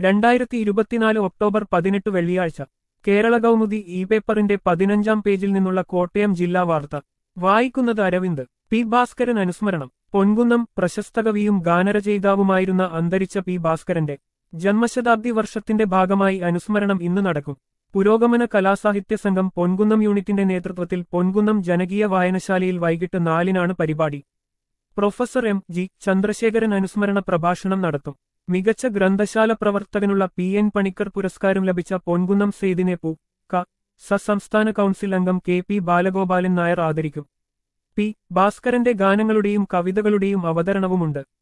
രണ്ടായിരത്തി ഇരുപത്തിനാല് ഒക്ടോബർ പതിനെട്ട് വെള്ളിയാഴ്ച കേരള കൗമുദി ഇ പേപ്പറിന്റെ പതിനഞ്ചാം പേജിൽ നിന്നുള്ള കോട്ടയം ജില്ലാ വാർത്ത വായിക്കുന്നത് അരവിന്ദ് പി ഭാസ്കരൻ അനുസ്മരണം പൊൻകുന്നം പ്രശസ്ത കവിയും ഗാനരചയിതാവുമായിരുന്ന അന്തരിച്ച പി ഭാസ്കരന്റെ ജന്മശതാബ്ദി വർഷത്തിന്റെ ഭാഗമായി അനുസ്മരണം ഇന്ന് നടക്കും പുരോഗമന കലാസാഹിത്യ സംഘം പൊൻകുന്നം യൂണിറ്റിന്റെ നേതൃത്വത്തിൽ പൊൻകുന്നം ജനകീയ വായനശാലയിൽ വൈകിട്ട് നാലിനാണ് പരിപാടി പ്രൊഫസർ എം ജി ചന്ദ്രശേഖരൻ അനുസ്മരണ പ്രഭാഷണം നടത്തും മികച്ച ഗ്രന്ഥശാല പ്രവർത്തകനുള്ള പി എൻ പണിക്കർ പുരസ്കാരം ലഭിച്ച പൊൻകുന്നം സെയ്ദിനെ പു ക സ സംസ്ഥാന കൗൺസിൽ അംഗം കെ പി ബാലഗോപാലൻ നായർ ആദരിക്കും പി ഭാസ്കരന്റെ ഗാനങ്ങളുടെയും കവിതകളുടെയും അവതരണവുമുണ്ട്